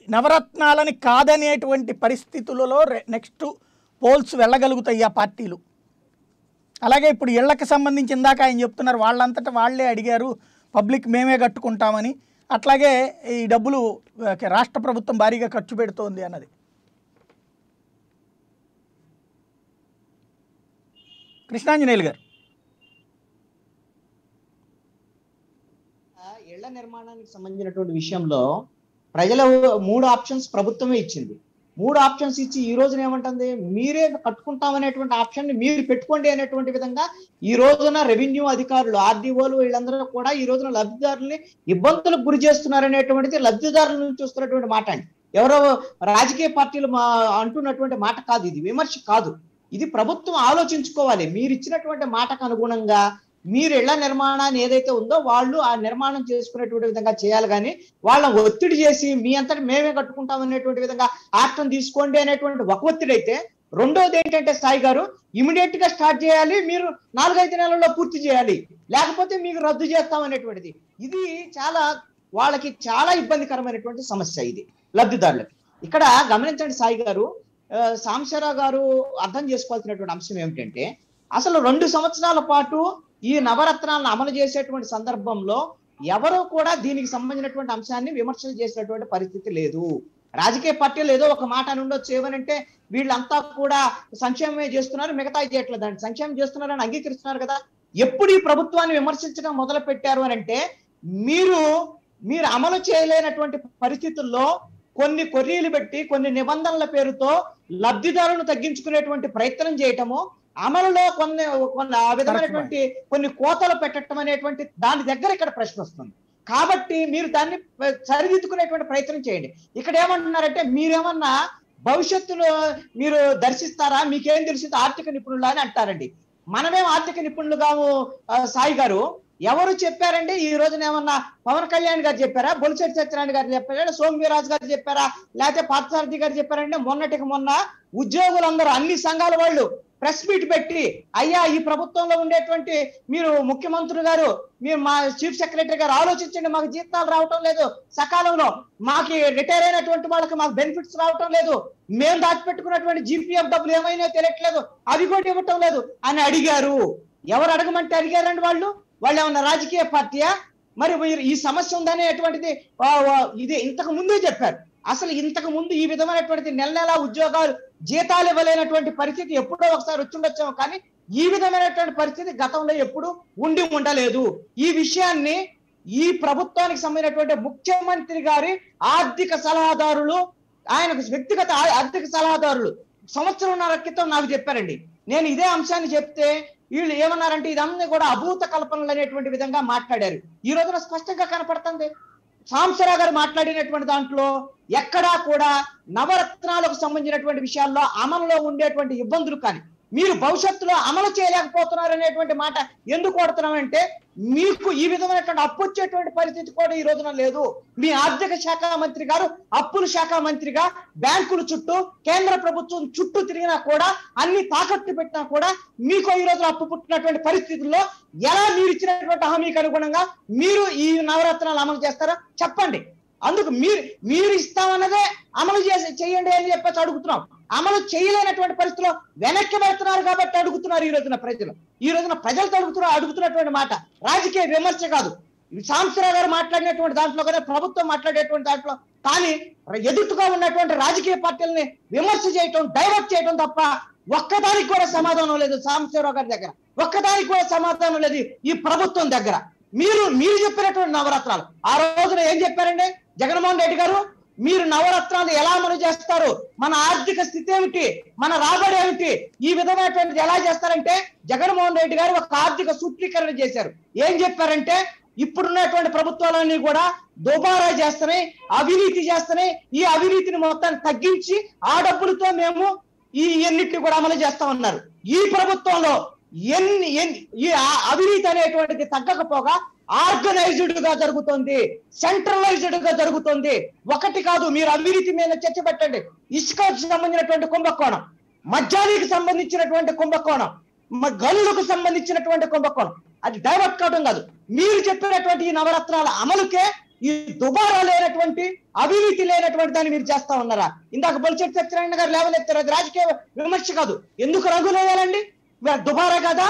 నవరత్నాలని కాదనేటువంటి పరిస్థితులలో next poles వెళ్ళగలుగుతాయి ఆ పార్టీలు అలాగే ఇప్పుడు ఇళ్లకు సంబంధించి ఇందాక ఆయన చెప్తున్నారు వాళ్ళంతటా వాళ్ళే అడిగారు పబ్లిక్ మేమే కట్టుకుంటామని అట్లాగే ఈ డబ్బులు ఆ, రాష్ట్ర ప్రభుత్వం భారీగా ఖర్చు పెడుతోంది అన్నది కృష్ణాంజనేయులు గారు ఆ ఇళ్ల నిర్మాణానికి సంబంధించినటువంటి విషయంలో ప్రజల మూడు ఆప్షన్స్ ప్రభుత్వమే ఇచ్చింది మూడు ఆప్షన్స్ ఇచ్చి ఈ రోజున ఏమంటుంది మీరే కట్టుకుంటామనేటువంటి ఆప్షన్ ని మీరు పెట్టుకోండి అనేటువంటి విధంగా ఈ రోజున రెవెన్యూ అధికారులు ఆర్డీఓలు వీళ్ళందరూ కూడా ఈ రోజున లబ్ధిదారుల్ని ఇబ్బందులకు గురి చేస్తున్నారనేటువంటిది లబ్ధిదారుల నుంచి వస్తున్నటువంటి మాట అండి ఎవరో రాజకీయ పార్టీలు మా అంటున్నటువంటి మాట కాదు ఇది విమర్శ కాదు ఇది ప్రభుత్వం ఆలోచించుకోవాలి మీరు ఇచ్చినటువంటి మాటకు అనుగుణంగా మీరు ఇళ్ల నిర్మాణాన్ని ఏదైతే ఉందో వాళ్ళు ఆ నిర్మాణం చేసుకునేటువంటి విధంగా చేయాలి కానీ వాళ్ళని ఒత్తిడి చేసి మీ అంతటి మేమే కట్టుకుంటాం అనేటువంటి విధంగా ఆక్షన్ తీసుకోండి అనేటువంటి ఒక ఒత్తిడి అయితే రెండోది ఏంటంటే సాయి గారు ఇమీడియట్ గా స్టార్ట్ చేయాలి మీరు నాలుగైదు నెలల్లో పూర్తి చేయాలి లేకపోతే మీకు రద్దు చేస్తాం అనేటువంటిది ఇది చాలా వాళ్ళకి చాలా ఇబ్బందికరమైనటువంటి సమస్య ఇది లబ్ధిదారులకి ఇక్కడ గమనించండి సాయి గారు ఆ, సాంబశివరావు గారు అర్థం చేసుకోవాల్సినటువంటి అంశం ఏమిటంటే అసలు రెండు సంవత్సరాల పాటు ఈ నవరత్నాలను అమలు చేసేటువంటి సందర్భంలో ఎవరు కూడా దీనికి సంబంధించినటువంటి అంశాన్ని విమర్శలు చేసినటువంటి పరిస్థితి లేదు రాజకీయ పార్టీలు ఏదో ఒక మాట అని ఉండొచ్చు ఏమనంటే వీళ్ళంతా కూడా సంక్షేమమే చేస్తున్నారు మిగతా చేయట్లేదు అండి సంక్షేమం చేస్తున్నారని అంగీకరిస్తున్నారు కదా ఎప్పుడు ఈ ప్రభుత్వాన్ని విమర్శించడం మొదలు పెట్టారు అని అంటే మీరు మీరు అమలు చేయలేనటువంటి పరిస్థితుల్లో కొన్ని కొర్రీలు పెట్టి కొన్ని నిబంధనల పేరుతో లబ్ధిదారులను తగ్గించుకునేటువంటి ప్రయత్నం చేయటము అమలులో కొన్ని కొన్ని ఆ విధమైనటువంటి కొన్ని కోతలు పెట్టడం అనేటువంటి దాని దగ్గర ఇక్కడ ప్రశ్న వస్తుంది కాబట్టి మీరు దాన్ని సరిదిద్దుకునేటువంటి ప్రయత్నం చేయండి ఇక్కడ ఏమంటున్నారంటే మీరేమన్నా భవిష్యత్తులో మీరు దర్శిస్తారా మీకేం తెలిసింది ఆర్థిక నిపుణులు అని అంటారండి మనమేం ఆర్థిక నిపుణులు కాము ఆ, సాయి గారు ఎవరు చెప్పారండి ఈ రోజున ఏమన్నా పవన్ కళ్యాణ్ గారు చెప్పారా బొలిశెట్టి సత్యనారాయణ గారు చెప్పారా సోమవీరాజు గారు చెప్పారా లేకపోతే పార్థసారథి గారు చెప్పారంటే మొన్నటికి మొన్న ఉద్యోగులందరూ అన్ని సంఘాల వాళ్ళు ప్రెస్ మీట్ పెట్టి అయ్యా ఈ ప్రభుత్వంలో ఉండేటువంటి మీరు ముఖ్యమంత్రి గారు మీరు మా చీఫ్ సెక్రటరీ గారు ఆలోచించండి మాకు జీతాలు రావటం లేదు సకాలంలో మాకు రిటైర్ అయినటువంటి వాళ్ళకి మాకు బెనిఫిట్స్ రావటం లేదు మేము దాచిపెట్టుకున్నటువంటి జీపీఎఫ్ డబ్బులు ఏమైనా తెలియట్లేదు అవి కూడా ఇవ్వటం లేదు అని అడిగారు ఎవరు అడగమంటే అడిగారండి వాళ్ళు వాళ్ళు ఏమన్నా రాజకీయ పార్టీయా మరి మీరు ఈ సమస్య ఉందని అటువంటిది ఆ, ఆ, ఇది ఇంతకు ముందే చెప్పారు అసలు ఇంతకు ముందు ఈ విధమైనటువంటి నెల నెల ఉద్యోగాలు జీతాలు ఇవ్వలేనటువంటి పరిస్థితి ఎప్పుడో ఒకసారి వచ్చిండొచ్చాము కానీ ఈ విధమైనటువంటి పరిస్థితి గతంలో ఎప్పుడు ఉండి ఉండలేదు ఈ విషయాన్ని ఈ ప్రభుత్వానికి సంబంధించినటువంటి ముఖ్యమంత్రి గారి ఆర్థిక సలహాదారులు ఆయనకు వ్యక్తిగత ఆ- ఆర్థిక సలహాదారులు సంవత్సరంన్నర క్రితం నాకు చెప్పారండి నేను ఇదే అంశాన్ని చెప్తే వీళ్ళు ఏమన్నారంటే ఇదన్నీ కూడా అభూత కల్పనలు అనేటువంటి విధంగా మాట్లాడారు ఈ రోజున స్పష్టంగా కనపడుతుంది సాంసరావు గారు మాట్లాడినటువంటి దాంట్లో ఎక్కడా కూడా నవరత్నాలకు సంబంధించినటువంటి విషయాల్లో అమలులో ఉండేటువంటి ఇబ్బందులు కానీ మీరు భవిష్యత్తులో అమలు చేయలేకపోతున్నారు అనేటువంటి మాట ఎందుకు కొడుతున్నామంటే మీకు ఈ విధమైనటువంటి అప్పు వచ్చేటువంటి పరిస్థితి కూడా ఈ రోజున లేదు మీ ఆర్థిక శాఖ మంత్రి గారు అప్పుల శాఖ మంత్రిగా బ్యాంకుల చుట్టూ కేంద్ర ప్రభుత్వం చుట్టూ తిరిగినా కూడా అన్ని తాకట్టు పెట్టినా కూడా మీకు ఈ రోజున అప్పు పుట్టినటువంటి పరిస్థితుల్లో ఎలా మీరు ఇచ్చినటువంటి హామీకి అనుగుణంగా మీరు ఈ నవరత్నాలు అమలు చేస్తారో చెప్పండి అందుకు మీరు మీరు ఇస్తామన్నదే అమలు చేసి చేయండి అని చెప్పేసి అడుగుతున్నాం అమలు చేయలేనటువంటి పరిస్థితిలో వెనక్కి పెడుతున్నారు కాబట్టి అడుగుతున్నారు ఈ రోజున ప్రజలు ఈ రోజున ప్రజలతో అడుగుతున్నారు అడుగుతున్నటువంటి మాట రాజకీయ విమర్శ కాదు సాంసరావు గారు మాట్లాడినటువంటి దాంట్లో కదా ప్రభుత్వం మాట్లాడేటువంటి దాంట్లో కానీ ఎదుటుగా ఉన్నటువంటి రాజకీయ పార్టీలని విమర్శ చేయటం డైవర్ట్ చేయటం తప్ప ఒక్కదానికి కూడా సమాధానం లేదు సాంబశివరావు గారి దగ్గర ఒక్కదానికి కూడా సమాధానం లేదు ఈ ప్రభుత్వం దగ్గర మీరు మీరు చెప్పినటువంటి నవరత్నాలు ఆ రోజున ఏం చెప్పారండి జగన్మోహన్ రెడ్డి గారు మీరు నవరత్నాలు ఎలా అమలు చేస్తారు మన ఆర్థిక స్థితి ఏమిటి మన రాబడి ఏమిటి ఈ విధమైనటువంటిది ఎలా చేస్తారంటే జగన్మోహన్ రెడ్డి గారు ఒక ఆర్థిక సూత్రీకరణ చేశారు ఏం చెప్పారంటే ఇప్పుడున్నటువంటి ప్రభుత్వాలన్నీ కూడా దుబారా చేస్తున్నాయి అవినీతి చేస్తున్నాయి ఈ అవినీతిని మొత్తాన్ని తగ్గించి ఆ డబ్బులతో మేము ఈ ఎన్నిటిని కూడా అమలు చేస్తా ఉన్నారు ఈ ప్రభుత్వంలో ఎన్ని ఎన్ని ఈ ఆ- అవినీతి అనేటువంటిది తగ్గకపోగా ఆర్గనైజ్డ్ గా జరుగుతుంది సెంట్రలైజ్డ్ గా జరుగుతుంది ఒకటి కాదు మీరు అవినీతి మీద చర్చ పెట్టండి ఇసుకకు సంబంధించినటువంటి కుంభకోణం మద్యానికి సంబంధించినటువంటి కుంభకోణం మ- గనులకు సంబంధించినటువంటి కుంభకోణం అది డైవర్ట్ కావడం కాదు మీరు చెప్పినటువంటి ఈ నవరత్నాల అమలుకే ఈ దుబారా లేనటువంటి అవినీతి లేనటువంటి దాన్ని మీరు చేస్తా ఉన్నారా ఇందాక బొలిచెట్టి సత్యనారాయణ గారు లేవనెత్తారు అది రాజకీయ విమర్శ కాదు ఎందుకు రంగులు వేయాలండి మరి దుబారా కదా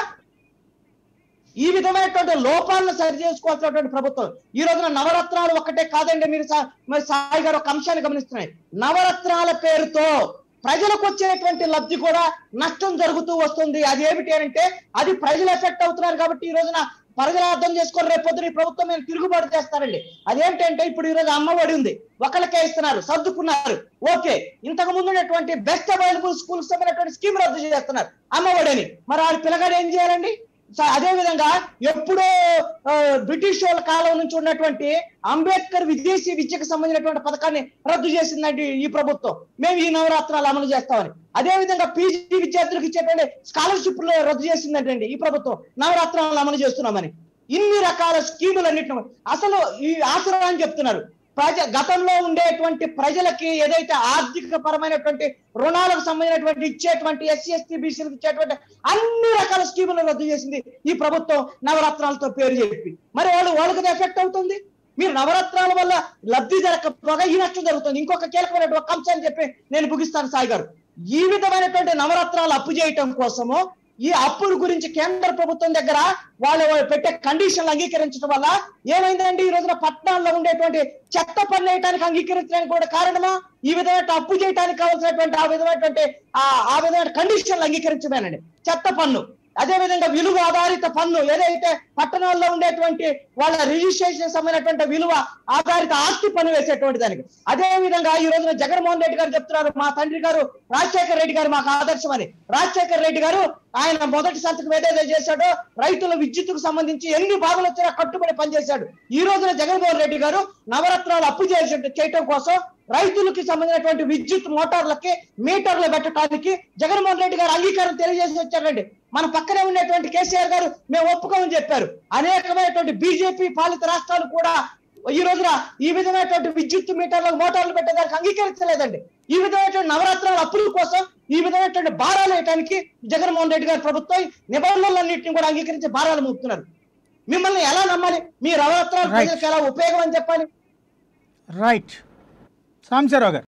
ఈ విధమైనటువంటి లోపాలను సరి చేసుకోవాల్సినటువంటి ప్రభుత్వం ఈ రోజున నవరత్నాలు ఒక్కటే కాదండి మీరు సా- మరి సాయి గారు ఒక అంశాన్ని గమనిస్తున్నాయి నవరత్నాల పేరుతో ప్రజలకు వచ్చేటువంటి లబ్ధి కూడా నష్టం జరుగుతూ వస్తుంది అది ఏమిటి అంటే అది ప్రజలు ఎఫెక్ట్ అవుతున్నారు కాబట్టి ఈ రోజున ప్రజలు అర్థం చేసుకొని రేపు పొద్దున ఈ ప్రభుత్వం మీద తిరుగుబాటు చేస్తారండి అదేంటంటే ఇప్పుడు ఈ రోజు అమ్మఒడి ఉంది ఒకళ్ళకే ఇస్తున్నారు సర్దుకున్నారు ఓకే ఇంతకు ముందు ఉన్నటువంటి బెస్ట్ అవైలబుల్ స్కూల్స్ సంబంధించినటువంటి స్కీమ్ రద్దు చేస్తున్నారు అమ్మఒడి అని మరి ఆ పిల్లగాడు ఏం చేయాలండి స- అదే విధంగా ఎప్పుడో ఆ, బ్రిటిష్ వాళ్ళ కాలం నుంచి ఉన్నటువంటి అంబేద్కర్ విదేశీ విద్యకు సంబంధించినటువంటి పథకాన్ని రద్దు చేసిందండి ఈ ప్రభుత్వం మేము ఈ నవరాత్రాలు అమలు చేస్తామని అదే విధంగా పీజీ విద్యార్థులకు ఇచ్చేటువంటి స్కాలర్షిప్ రద్దు చేసిందంటండి ఈ ప్రభుత్వం నవరాత్రాలు అమలు చేస్తున్నామని ఇన్ని రకాల స్కీములన్నింటిని అసలు ఈ ఆసరా అని చెప్తున్నారు ప్రజ గతంలో ఉండేటువంటి ప్రజలకి ఏదైతే ఆర్థిక పరమైనటువంటి రుణాలకు సంబంధించినటువంటి ఇచ్చేటువంటి ఎస్సీ ఎస్టీ బీసీలకు ఇచ్చేటువంటి అన్ని రకాల స్కీములను రద్దు చేసింది ఈ ప్రభుత్వం నవరత్నాలతో పేరు చెప్పి మరి వాళ్ళు వాళ్ళకి ఎఫెక్ట్ అవుతుంది మీరు నవరత్నాల వల్ల లబ్ధి జరగకపోగా ఈ నష్టం జరుగుతుంది ఇంకొక కీలకమైనటువంటి ఒక అంశాన్ని చెప్పి నేను ముగిస్తాను సాయి గారు ఈ విధమైనటువంటి నవరత్నాలు అప్పు చేయటం కోసము ఈ అప్పుల గురించి కేంద్ర ప్రభుత్వం దగ్గర వాళ్ళు పెట్టే కండిషన్లు అంగీకరించడం వల్ల ఏమైందండి ఈ రోజున పట్టణాల్లో ఉండేటువంటి చెత్త పన్ను వేయడానికి అంగీకరించడానికి కూడా కారణమా ఈ విధమైన అప్పు చేయడానికి కావాల్సినటువంటి ఆ విధమైనటువంటి ఆ ఆ విధమైన కండిషన్లు అంగీకరించమేనండి చెత్త పన్ను అదే విధంగా విలువ ఆధారిత పన్ను ఏదైతే పట్టణాల్లో ఉండేటువంటి వాళ్ళ రిజిస్ట్రేషన్ సంబంధించినటువంటి విలువ ఆధారిత ఆస్తి పన్ను వేసేటువంటి దానికి అదే విధంగా ఈ రోజున జగన్మోహన్ రెడ్డి గారు చెప్తున్నారు మా తండ్రి గారు రాజశేఖర రెడ్డి గారు మాకు ఆదర్శం అని రాజశేఖర రెడ్డి గారు ఆయన మొదటి సంతకం ఏదైతే చేశాడో రైతుల విద్యుత్తుకు సంబంధించి ఎన్ని బాధలు వచ్చినా కట్టుబడి పనిచేశాడు ఈ రోజున జగన్మోహన్ రెడ్డి గారు నవరత్నాలు అప్పు చేసే చేయటం కోసం రైతులకి సంబంధించినటువంటి విద్యుత్ మోటార్లకి మీటర్లు పెట్టడానికి జగన్మోహన్ రెడ్డి గారు అంగీకారం తెలియజేసి వచ్చారండి మన పక్కనే ఉండేటువంటి కేసీఆర్ గారు మేము ఒప్పుకోమని చెప్పారు అనేకమైనటువంటి బీజేపీ పాలిత రాష్ట్రాలు కూడా ఈ రోజున ఈ విధమైనటువంటి విద్యుత్ మీటర్లకు మోటార్లు పెట్టడానికి అంగీకరించలేదండి ఈ విధమైనటువంటి నవరాత్రుల అప్పుల కోసం ఈ విధమైనటువంటి భారాలు వేయడానికి జగన్మోహన్ రెడ్డి గారి ప్రభుత్వం నిబంధనలన్నింటినీ కూడా అంగీకరించి భారాలు మోపుతున్నారు మిమ్మల్ని ఎలా నమ్మాలి మీ నవరాత్రాలు Right. ప్రజలకు ఎలా ఉపయోగం అని చెప్పాలి రైట్ సాంబశివరావు గారు